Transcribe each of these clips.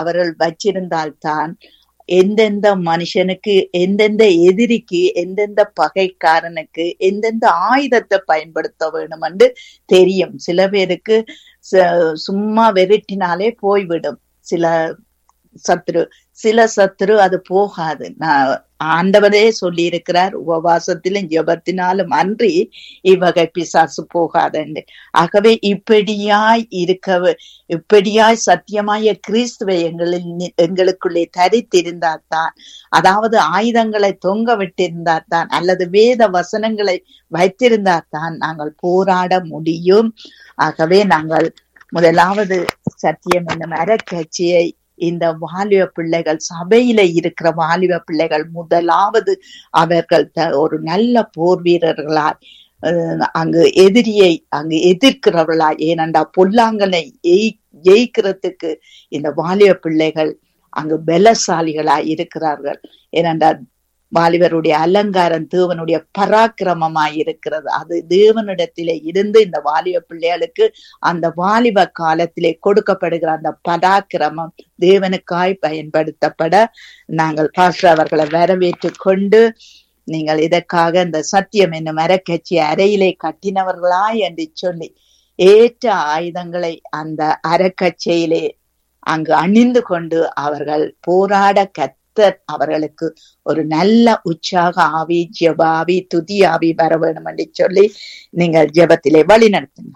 அவர்கள் வச்சிருந்தால்தான் எந்தெந்த மனுஷனுக்கு எந்தெந்த எதிரிக்கு எந்தெந்த பகைக்காரனுக்கு எந்தெந்த ஆயுதத்தை பயன்படுத்த வேணும் என்று தெரியும் சில பேருக்கு ச- சும்மா வெறிட்டினாலே போய்விடும் சில சத்ரு சில சத்ரு அது போகாது நான் ஆண்டவரே சொல்லி இருக்கிறார் உபவாசத்திலும் ஜெபத்தினாலும் அன்றி இவ்வகை பிசாசு போகாதுன்னு ஆகவே இப்படியாய் இருக்க இப்படியாய் சத்தியமாய கிறிஸ்துவை எங்களில் நி- எங்களுக்குள்ளே தரித்திருந்தால்தான் அதாவது ஆயுதங்களை தொங்க விட்டிருந்தால்தான் அல்லது வேத வசனங்களை வைத்திருந்தால்தான் நாங்கள் போராட முடியும் ஆகவே நாங்கள் முதலாவது சத்தியம் என்னும் அறக்கட்சியை இந்த வாலிப பிள்ளைகள் சபையில இருக்கிற வாலிப பிள்ளைகள் முதலாவது அவர்கள் த- ஒரு நல்ல போர் வீரர்களாய் அஹ், அங்கு எதிரியை அங்கு எதிர்க்கிறவர்களாய் ஏனண்டா பொல்லாங்கனை எய் ஜெயிக்கிறதுக்கு இந்த வாலிப பிள்ளைகள் அங்கு பலசாலிகளாய் இருக்கிறார்கள் ஏனண்டா வாலிபருடைய அலங்காரம் தேவனுடைய பராக்கிரமமாய் இருக்கிறது அது தேவனிடத்திலே இருந்து இந்த வாலிப பிள்ளைகளுக்கு அந்த வாலிப காலத்திலே கொடுக்கப்படுகிற அந்த பராக்கிரமம் தேவனுக்காய் பயன்படுத்தப்பட நாங்கள் பாஸ்டர் அவர்களை வரவேற்று கொண்டு நீங்கள் இதற்காக இந்த சத்தியம் என்னும் அறக்கட்சி அறையிலே கட்டினவர்களாய் என்று சொல்லி ஏற்ற ஆயுதங்களை அந்த அறக்கச்சையிலே அங்கு அணிந்து கொண்டு அவர்கள் போராட கத்தர் அவர்களுக்கு ஒரு நல்ல உற்சாக ஆவி ஜெப ஆவி துதி ஆவி வர வேணும் என்று சொல்லி நீங்கள் ஜெபத்திலே வழி நடத்துங்க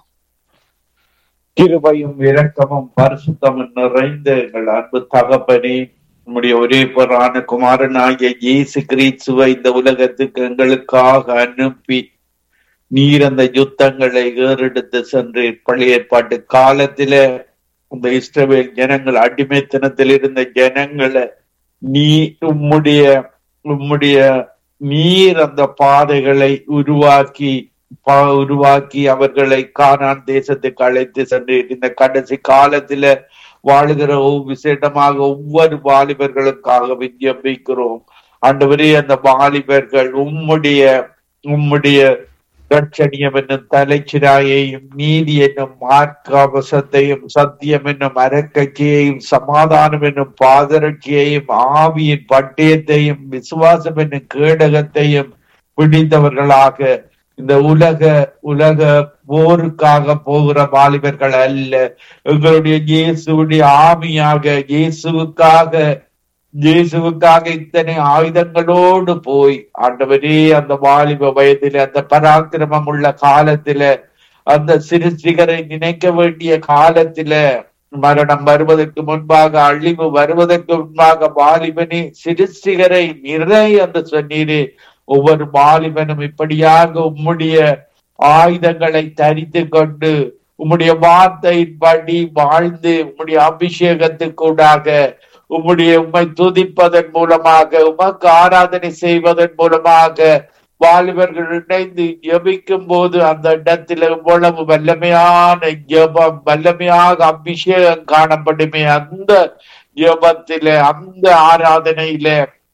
கிருபையும் இரக்கமும் பரிசுத்தமும் நிறைந்த எங்கள் அன்பு தகப்பனே நம்முடைய ஒரே பொறான குமாரனாகிய இயேசு கிறிஸ்துவை இந்த உலகத்துக்கு எங்களுக்காக அனுப்பி நீர் அந்த யுத்தங்களை ஏறெடுத்து சென்று பழைய ஏற்பாட்டு காலத்தில இந்த இஸ்ரவேல் ஜனங்கள் அடிமைத்தனத்தில் இருந்த ஜனங்களை நீ உம்முடைய உம்முடைய நீர் அந்த பாதைகளை உருவாக்கி பா- உருவாக்கி அவர்களை கானான் தேசத்துக்கு அழைத்து சென்று இந்த கடைசி காலத்தில வாழுகிற ஒவ்வொரு விசேடமாக ஒவ்வொரு வாலிபர்களுக்காக விஞ்ஞப்பிக்கிறோம் ஆண்டவரே அந்த வாலிபர்கள் உம்முடைய உம்முடைய ரட்சணியம் என்னும் தலைச்சிராயையும் நீதி என்னும் மார்க்கவசத்தையும் சத்தியம் என்னும் அரக்கட்சியையும் சமாதானம் என்னும் பாதரட்சியையும் ஆவியின் பட்டயத்தையும் விசுவாசம் என்னும் கேடகத்தையும் பிடித்தவர்களாக இந்த உலக உலக போருக்காக போகிற வாலிபர்கள் அல்ல எங்களுடைய இயேசுடைய ஆவியாக இயேசுவுக்காக இயேசுவுக்காக இத்தனை ஆயுதங்களோடு போய் ஆண்டவரே அந்த வாலிப வயதில அந்த பராக்கிரமம் உள்ள காலத்தில அந்த சிறுசிகரை நினைக்க வேண்டிய காலத்தில மரணம் வருவதற்கு முன்பாக அழிவு வருவதற்கு முன்பாக வாலிபனே சிறுசிகரை நிறை என்று சொன்னீரே ஒவ்வொரு வாலிபனும் இப்படியாக உம்முடைய ஆயுதங்களை தரித்து கொண்டு உம்முடைய வார்த்தையின்படி வாழ்ந்து உம்முடைய அபிஷேகத்துக்கூடாக உம்முடைய உம்மை துதிப்பதன் மூலமாக உமக்கு ஆராதனை செய்வதன் மூலமாக வாலிபர்கள் இணைந்து ஜெபிக்கும் போது அந்த இடத்துல இவ்வளவு வல்லமையான ஜெபம் வல்லமையாக அபிஷேகம் காணப்படுமே அந்த ஜெபத்தில அந்த ஆராதனையில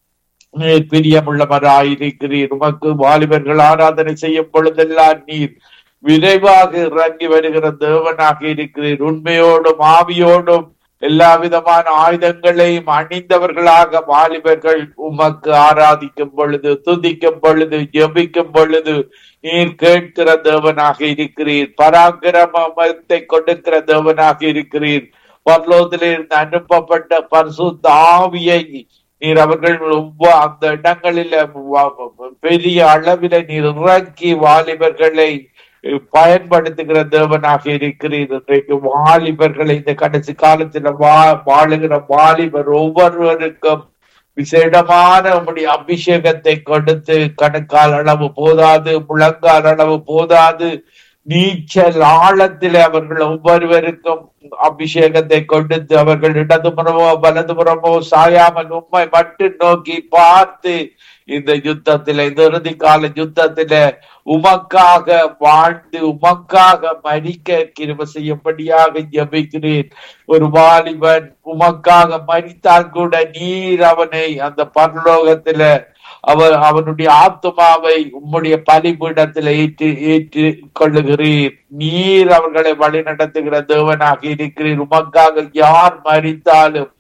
நீர் பிரியமுள்ளவராயிருக்கிறீர் உமக்கு வாலிபர்கள் ஆராதனை செய்யும் பொழுதெல்லாம் நீர் விரைவாக இறங்கி வருகிற தேவனாக இருக்கிறீர் உண்மையோடும் ஆவியோடும் எல்லா விதமான ஆயுதங்களையும் அணிந்தவர்களாக வாலிபர்கள் உமக்கு ஆராதிக்கும் பொழுது துதிக்கும் பொழுது ஜெபிக்கும் பொழுது நீர் கேட்கிற தேவனாக இருக்கிறீர் பராக்கிரமத்தை கொடுக்கிற தேவனாக இருக்கிறீர் பரலோகத்திலிருந்து அனுப்பப்பட்ட பரிசுத்த ஆவியை நீர் அவர்கள் ஒவ்வொரு அந்த இடங்களில வ- பெரிய அளவில நீர் இறக்கி வாலிபர்களை பயன்படுத்துகிற தேவனாக இருக்கிறீர் இன்றைக்கு வாலிபர்களை இந்த கடைசி காலத்துல வா வாழுகிற வாலிபர் ஒவ்வொருவருக்கும் விசேடமான உம்முடைய அபிஷேகத்தை கொடுத்து கணக்கால் அளவு போதாது முழங்கால் அளவு போதாது நீச்சல் ஆழத்திலே அவர்கள் ஒவ்வொருவருக்கும் அபிஷேகத்தை கொடுத்து அவர்கள் இடதுபுறமோ வலதுபுறமோ சாயாமல் உண்மை மட்டும் நோக்கி பார்த்து இந்த யுத்தத்தில இந்த இறுதி கால யுத்தத்தில உமக்காக வாழ்ந்து உமக்காக மறிக்க கிருப செய்யும்படியாக ஜெபிக்கிறேன் ஒரு வாலிபன் உமக்காக மறித்தால் கூட நீர் அவனை அந்த பரலோகத்தில அவர் அவனுடைய ஆத்மாவை உம்முடைய பலிபீடத்தில் ஏற்று ஏற்று கொள்ளுகிறீர் நீர் அவர்களை வழி நடத்துகிற தேவனாக இருக்கிறீர் உமக்காக யார் மறித்தாலும்